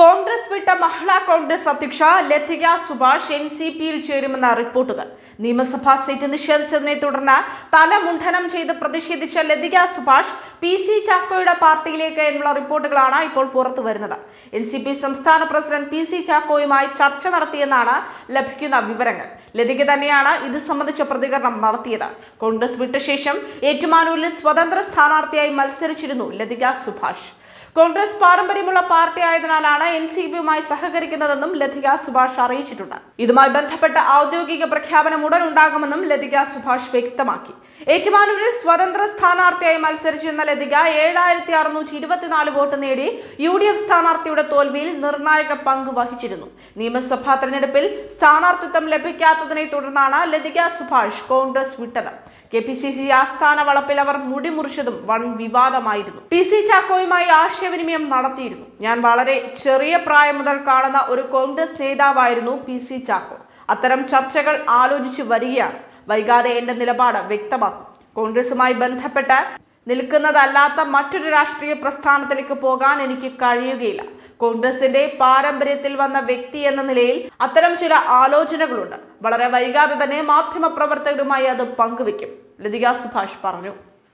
കോൺഗ്രസ് വിട്ട മഹിളാ കോൺഗ്രസ് അധ്യക്ഷ Lathika Subhash N C പിയിൽ ചേരുമെന്ന റിപ്പോർട്ടുകൾ നിയമസഭാ സീറ്റ് നിഷേധിച്ചതിനെ തുടർന്ന് തലമുണ്ഠനം ചെയ്ത് പ്രതിഷേധിച്ച ലതിക സുഭാഷ് പി സി ചാക്കോയുടെ പാർട്ടിയിലേക്ക് എന്നുള്ള റിപ്പോർട്ടുകളാണ് ഇപ്പോൾ പുറത്തു വരുന്നത് എൻ സി പി സംസ്ഥാന പ്രസിഡന്റ് പി സി ചാക്കോയുമായി ചർച്ച നടത്തിയെന്നാണ് ലഭിക്കുന്ന വിവരങ്ങൾ ലതിക തന്നെയാണ് ഇത് സംബന്ധിച്ച പ്രതികരണം നടത്തിയത് കോൺഗ്രസ് വിട്ട ശേഷം ഏറ്റുമാനൂരിൽ സ്വതന്ത്ര സ്ഥാനാർത്ഥിയായി മത്സരിച്ചിരുന്നു ലതിക സുഭാഷ് കോൺഗ്രസ് പാരമ്പര്യമുള്ള പാർട്ടി ആയതിനാലാണ് എൻ സി പിയുമായി സഹകരിക്കുന്നതെന്നും ലതിക സുഭാഷ് അറിയിച്ചിട്ടുണ്ട് ഇതുമായി ബന്ധപ്പെട്ട ഔദ്യോഗിക പ്രഖ്യാപനം ഉടൻ ഉണ്ടാകുമെന്നും ലതിക സുഭാഷ് വ്യക്തമാക്കി ഏറ്റുമാനൂരിൽ സ്വതന്ത്ര സ്ഥാനാർത്ഥിയായി മത്സരിച്ചിരുന്ന ലതിക ഏഴായിരത്തി അറുന്നൂറ്റി ഇരുപത്തിനാല് വോട്ട് നേടി യു ഡി എഫ് സ്ഥാനാർത്ഥിയുടെ തോൽവിയിൽ നിർണായക പങ്ക് വഹിച്ചിരുന്നു നിയമസഭാ തെരഞ്ഞെടുപ്പിൽ സ്ഥാനാർത്ഥിത്വം ലഭിക്കാത്തതിനെ തുടർന്നാണ് ലതിക സുഭാഷ് കോൺഗ്രസ് വിട്ടത് കെ പി സി സി ആസ്ഥാന വളപ്പിൽ അവർ മുടിമുറിച്ചതും വൻ വിവാദമായിരുന്നു പി സി ചാക്കോയുമായി ആശയവിനിമയം നടത്തിയിരുന്നു ഞാൻ വളരെ ചെറിയ പ്രായം മുതൽ കാണുന്ന ഒരു കോൺഗ്രസ് നേതാവായിരുന്നു പി സി ചാക്കോ അത്തരം ചർച്ചകൾ ആലോചിച്ചു വരികയാണ് വൈകാതെ എന്റെ നിലപാട് വ്യക്തമാക്കും കോൺഗ്രസുമായി ബന്ധപ്പെട്ട് നിൽക്കുന്നതല്ലാത്ത മറ്റൊരു രാഷ്ട്രീയ പ്രസ്ഥാനത്തിലേക്ക് പോകാൻ എനിക്ക് കഴിയുകയില്ല കോൺഗ്രസിന്റെ പാരമ്പര്യത്തിൽ വന്ന വ്യക്തി എന്ന നിലയിൽ അത്തരം ചില ആലോചനകളുണ്ട് വളരെ വൈകാതെ തന്നെ മാധ്യമപ്രവർത്തകരുമായി അത് പങ്കുവെക്കും ലതിക സുഭാഷ് പറഞ്ഞു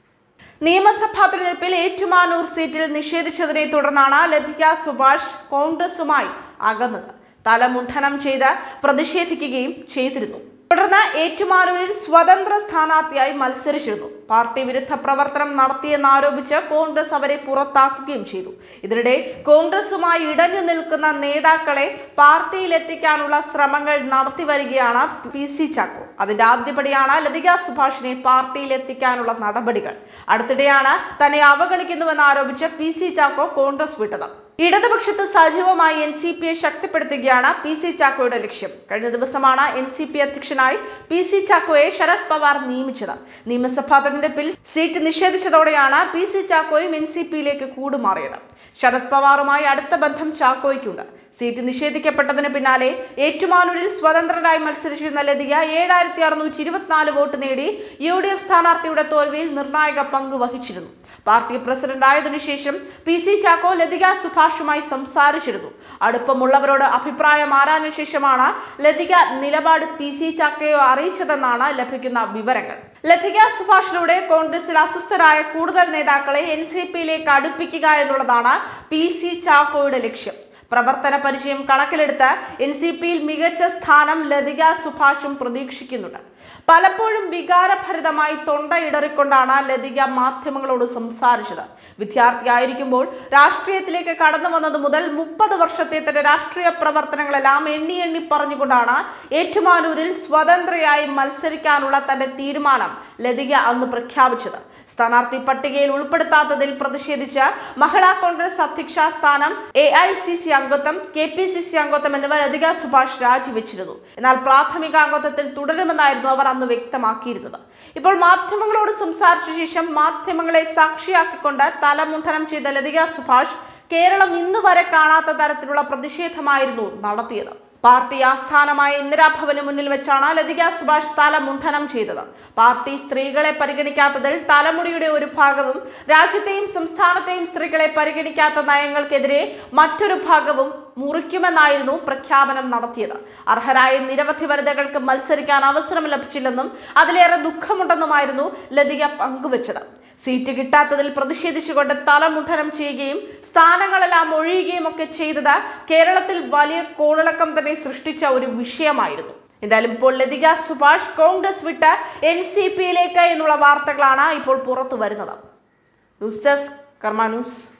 നിയമസഭാ തെരഞ്ഞെടുപ്പിൽ ഏറ്റുമാനൂർ സീറ്റിൽ നിഷേധിച്ചതിനെ തുടർന്നാണ് ലതിക സുഭാഷ് കോൺഗ്രസുമായി അകന്നത് തലമുണ്ഠനം ചെയ്ത് പ്രതിഷേധിക്കുകയും ചെയ്തിരുന്നു തുടർന്ന് ഏറ്റുമാനൂരിൽ സ്വതന്ത്ര സ്ഥാനാർത്ഥിയായി മത്സരിച്ചിരുന്നു പാർട്ടി വിരുദ്ധ പ്രവർത്തനം നടത്തിയെന്നാരോപിച്ച് കോൺഗ്രസ് അവരെ പുറത്താക്കുകയും ചെയ്തു ഇതിനിടെ കോൺഗ്രസുമായി ഇടഞ്ഞു നിൽക്കുന്ന നേതാക്കളെ പാർട്ടിയിലെത്തിക്കാനുള്ള ശ്രമങ്ങൾ നടത്തി വരികയാണ് പി സി ചാക്കോ അതിന്റെ ആദ്യപടിയാണ് ലതിക സുഭാഷിനെ പാർട്ടിയിലെത്തിക്കാനുള്ള നടപടികൾ അടുത്തിടെയാണ് തന്നെ അവഗണിക്കുന്നുവെന്ന് ആരോപിച്ച് പി സി ചാക്കോ കോൺഗ്രസ് വിട്ടത് ഇടതുപക്ഷത്ത് സജീവമായി എൻ സി പിയെ ശക്തിപ്പെടുത്തുകയാണ് പി സി ചാക്കോയുടെ ലക്ഷ്യം കഴിഞ്ഞ ദിവസമാണ് എൻ സി പി അധ്യക്ഷനായി പി സി ചാക്കോയെ ശരത് പവാർ നിയമിച്ചത് നിയമസഭാ തെരഞ്ഞെടുപ്പിൽ സീറ്റ് നിഷേധിച്ചതോടെയാണ് പി സി ചാക്കോയും എൻ സി പിയിലേക്ക് കൂടുമാറിയത് ശരത് പവാറുമായി അടുത്ത ബന്ധം ചാക്കോയ്ക്കുണ്ട് സീറ്റ് നിഷേധിക്കപ്പെട്ടതിന് പിന്നാലെ ഏറ്റുമാനൂരിൽ സ്വതന്ത്രരായി മത്സരിച്ചിരുന്ന ലതിക ഏഴായിരത്തി അറുന്നൂറ്റി ഇരുപത്തിനാല് വോട്ട് നേടി യു ഡി എഫ് സ്ഥാനാർത്ഥിയുടെ തോൽവിയിൽ നിർണായക പങ്ക് വഹിച്ചിരുന്നു പാർട്ടി പ്രസിഡന്റായതിനു ശേഷം പി സി ചാക്കോ ലതിക സുഭാഷുമായി സംസാരിച്ചിരുന്നു അടുപ്പമുള്ളവരോട് അഭിപ്രായം ആരാഞ്ഞ ശേഷമാണ് ലതിക നിലപാട് പി സി ചാക്കയോ അറിയിച്ചതെന്നാണ് ലഭിക്കുന്ന വിവരങ്ങൾ ലതിക സുഭാഷിലൂടെ കോൺഗ്രസിൽ അസ്വസ്ഥരായ കൂടുതൽ നേതാക്കളെ എൻ സി പിയിലേക്ക് അടുപ്പിക്കുക എന്നുള്ളതാണ് പി സി ചാക്കോയുടെ ലക്ഷ്യം പ്രവർത്തന പരിചയം കണക്കിലെടുത്ത് എൻ സി പിയിൽ മികച്ച സ്ഥാനം ലതിക സുഭാഷും പ്രതീക്ഷിക്കുന്നുണ്ട് പലപ്പോഴും വികാരഭരിതമായി തൊണ്ടയിടറിക്കൊണ്ടാണ് ലതിക മാധ്യമങ്ങളോട് സംസാരിച്ചത് വിദ്യാർത്ഥിയായിരിക്കുമ്പോൾ രാഷ്ട്രീയത്തിലേക്ക് കടന്നു വന്നത് മുതൽ മുപ്പത് വർഷത്തെ തന്റെ രാഷ്ട്രീയ പ്രവർത്തനങ്ങളെല്ലാം എണ്ണി എണ്ണി പറഞ്ഞുകൊണ്ടാണ് ഏറ്റുമാനൂരിൽ സ്വതന്ത്രയായി മത്സരിക്കാനുള്ള തന്റെ തീരുമാനം ലതിക അന്ന് പ്രഖ്യാപിച്ചത് സ്ഥാനാർത്ഥി പട്ടികയിൽ ഉൾപ്പെടുത്താത്തതിൽ പ്രതിഷേധിച്ച് മഹിളാ കോൺഗ്രസ് അധ്യക്ഷ സ്ഥാനം എ ഐ സി സി അംഗത്വം കെ പി സി സി അംഗത്വം എന്നിവ ലതിക സുഭാഷ് രാജിവെച്ചിരുന്നു എന്നാൽ പ്രാഥമിക അംഗത്വത്തിൽ തുടരുമെന്നായിരുന്നു അവർ അന്ന് വ്യക്തമാക്കിയിരുന്നത് ഇപ്പോൾ മാധ്യമങ്ങളോട് സംസാരിച്ച ശേഷം മാധ്യമങ്ങളെ സാക്ഷിയാക്കിക്കൊണ്ട് തലമുണ്ഠനം ചെയ്ത ലതിക സുഭാഷ് കേരളം ഇന്ന് വരെ കാണാത്ത തരത്തിലുള്ള പ്രതിഷേധമായിരുന്നു നടത്തിയത് പാർട്ടി ആസ്ഥാനമായ ഇന്ദിരാഭവന് മുന്നിൽ വെച്ചാണ് ലതിക സുഭാഷ് തല മുണ്ഠനം ചെയ്തത് പാർട്ടി സ്ത്രീകളെ പരിഗണിക്കാത്തതിൽ തലമുടിയുടെ ഒരു ഭാഗവും രാജ്യത്തെയും സംസ്ഥാനത്തെയും സ്ത്രീകളെ പരിഗണിക്കാത്ത നയങ്ങൾക്കെതിരെ മറ്റൊരു ഭാഗവും മുറിക്കുമെന്നായിരുന്നു പ്രഖ്യാപനം നടത്തിയത് അർഹരായ നിരവധി വനിതകൾക്ക് മത്സരിക്കാൻ അവസരം ലഭിച്ചില്ലെന്നും അതിലേറെ ദുഃഖമുണ്ടെന്നുമായിരുന്നു ലതിക പങ്കുവച്ചത് സീറ്റ് കിട്ടാത്തതിൽ പ്രതിഷേധിച്ചുകൊണ്ട് തലമുണ്ഠനം ചെയ്യുകയും സ്ഥാനങ്ങളെല്ലാം ഒഴിയുകയും ഒക്കെ ചെയ്തത് കേരളത്തിൽ വലിയ കോളിളക്കം തന്നെ സൃഷ്ടിച്ച ഒരു വിഷയമായിരുന്നു എന്തായാലും ഇപ്പോൾ ലതിക സുഭാഷ് കോൺഗ്രസ് വിട്ട് എൻ സി പിയിലേക്ക് എന്നുള്ള വാർത്തകളാണ് ഇപ്പോൾ പുറത്തു വരുന്നത് ന്യൂസ് ഡെസ്ക് കർമ്മ ന്യൂസ്